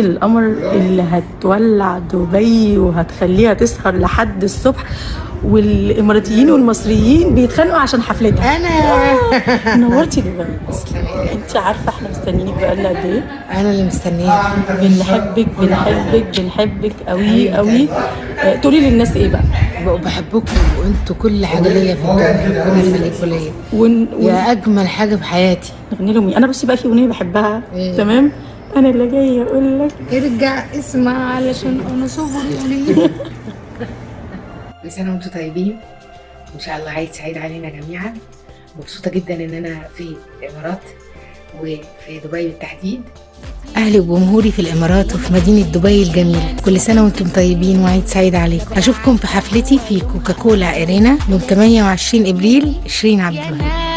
القمر اللي هتولع دبي وهتخليها تسهر لحد الصبح والاماراتيين والمصريين بيتخانقوا عشان حفلتها انا نورتي دبي انت عارفه احنا مستنيينك بقالنا قد ايه انا اللي مستنياك بنحبك بنحبك بنحبك قوي قوي آه، تقولي للناس ايه بقى وبحبكم وانتوا كل حاجه ليا في الدنيا ربنا يخليكم ليا ون... ون... يا اجمل حاجه في حياتي نغني لهم إيه؟ انا بس بقى في اغنيه بحبها إيه؟ تمام انا اللي جايه اقول لك ارجع اسمع علشان انا صبري قليل كل سنه وانتم طيبين وان شاء الله عيد سعيد علينا جميعا مبسوطه جدا ان انا في الامارات وفي دبي بالتحديد اهلي وجمهوري في الامارات وفي مدينه دبي الجميله كل سنه وانتم طيبين وعيد سعيد عليكم اشوفكم في حفلتي في كوكاكولا ارينا يوم 28 ابريل 20 عبد الوهاب